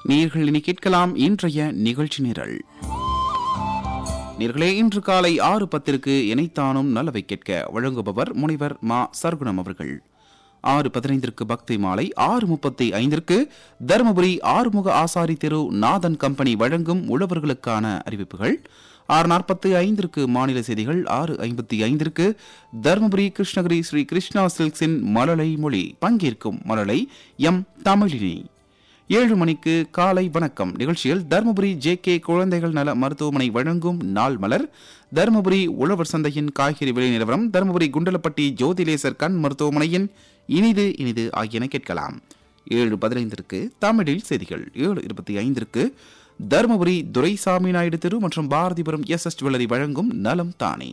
நேர்கள் இனி கேட்கலாம் இன்றைய நிகழ்ச்சி நிரல் நேர்களே இன்று காலை ஆறு பத்திற்கு இணைத்தானும் நல்லவை கேட்க வழங்குபவர் முனைவர் மா சர்க்குணம் அவர்கள் ஆறு பதினைந்திற்கு பக்தி மாலை ஆறு முப்பத்தி ஐந்திற்கு தருமபுரி ஆறுமுக ஆசாரி தெரு நாதன் கம்பெனி வழங்கும் உழவர்களுக்கான அறிவிப்புகள் ஆறு நாற்பத்தி ஐந்திற்கு மாநில செய்திகள் ஆறு ஐம்பத்தி ஐந்திற்கு தருமபுரி கிருஷ்ணகிரி ஸ்ரீ கிருஷ்ணா சில்க்ஸின் மலலை மொழி பங்கேற்கும் மலலை எம் தமிழினி ஏழு மணிக்கு காலை வணக்கம் நிகழ்ச்சியில் தருமபுரி ஜே கே குழந்தைகள் நல மருத்துவமனை வழங்கும் நாள் மலர் தருமபுரி உழவர் சந்தையின் காய்கறி விலை நிலவரம் தருமபுரி குண்டலப்பட்டி ஜோதிலேசர் கண் மருத்துவமனையின் இனிது இனிது ஆகியன கேட்கலாம் ஏழு பதினைந்திற்கு தமிழில் செய்திகள் ஏழு இருபத்தி ஐந்திற்கு தருமபுரி துரைசாமி நாயுடு தெரு மற்றும் பாரதிபுரம் எஸ் எஸ் ஜுவல்லரி வழங்கும் நலம் தானே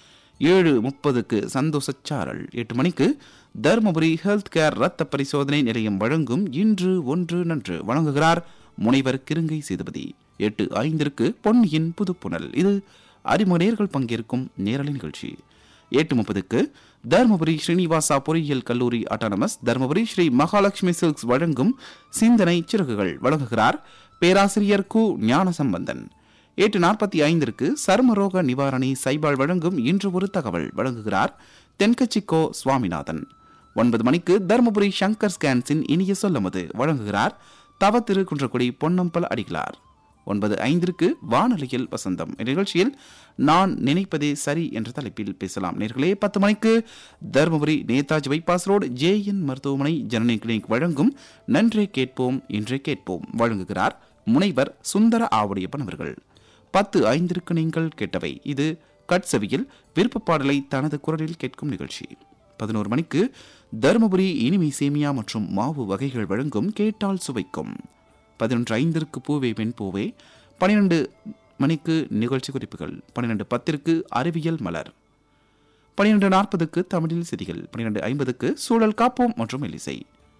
ஏழு முப்பதுக்கு சந்தோஷச்சாரல் எட்டு மணிக்கு தருமபுரி ஹெல்த் கேர் ரத்த பரிசோதனை நிலையம் வழங்கும் இன்று ஒன்று நன்று வழங்குகிறார் முனைவர் கிருங்கை சேதுபதி எட்டு ஐந்திற்கு பொன்னியின் புதுப்புணல் இது அறிமுக நேர்கள் பங்கேற்கும் நேரலை நிகழ்ச்சி எட்டு முப்பதுக்கு தருமபுரி ஸ்ரீனிவாசா பொறியியல் கல்லூரி அட்டானமஸ் தருமபுரி ஸ்ரீ மகாலட்சுமி சில்க்ஸ் வழங்கும் சிந்தனை சிறகுகள் வழங்குகிறார் பேராசிரியர் கு ஞானசம்பந்தன் எட்டு நாற்பத்தி ஐந்திற்கு சர்மரோக நிவாரணி சைபால் வழங்கும் இன்று ஒரு தகவல் வழங்குகிறார் தென்கட்சிக்கோ சுவாமிநாதன் ஒன்பது மணிக்கு தருமபுரி சங்கர் ஸ்கேன்ஸின் இனிய சொல்லமது வழங்குகிறார் தவ திரு குன்றக்குடி பொன்னம்பல அடிகளார் ஒன்பது ஐந்திற்கு வானொலியில் வசந்தம் இந்நிகழ்ச்சியில் நான் நினைப்பதே சரி என்ற தலைப்பில் பேசலாம் நேர்களே பத்து மணிக்கு Dharmapuri Netaji bypass road J N மருத்துவமனை ஜனனி கிளினிக் வழங்கும் நன்றே கேட்போம் இன்றே கேட்போம் வழங்குகிறார் முனைவர் சுந்தர ஆவுடையப்பன் அவர்கள் பத்து ஐந்திற்கு நீங்கள் கேட்டவை இது கட்சவியில் விருப்ப பாடலை தனது குரலில் கேட்கும் நிகழ்ச்சி பதினோரு மணிக்கு தருமபுரி இனிமை சேமியா மற்றும் மாவு வகைகள் வழங்கும் கேட்டால் சுவைக்கும் பதினொன்று ஐந்திற்கு பூவே வெண் பூவே பன்னிரண்டு மணிக்கு நிகழ்ச்சி குறிப்புகள் பன்னிரண்டு பத்திற்கு அறிவியல் மலர் பன்னிரண்டு நாற்பதுக்கு தமிழில் செய்திகள் பன்னிரண்டு ஐம்பதுக்கு சூழல் காப்போம் மற்றும் எலிசை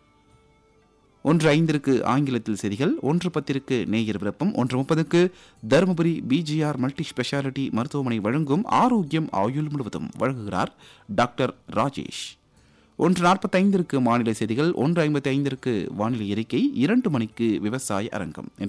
ஒன்று ஐந்திற்கு ஆங்கிலத்தில் செய்திகள் ஒன்று பத்திற்கு நேயர் விருப்பம் ஒன்று முப்பதுக்கு தருமபுரி பிஜிஆர் மல்டி ஸ்பெஷாலிட்டி மருத்துவமனை வழங்கும் ஆரோக்கியம் ஆயுள் முழுவதும் வழங்குகிறார் டாக்டர் ராஜேஷ் ஒன்று நாற்பத்தைந்திற்கு மாநில செய்திகள் ஒன்று ஐம்பத்தி ஐந்திற்கு வானிலை அறிக்கை இரண்டு மணிக்கு விவசாய அரங்கம்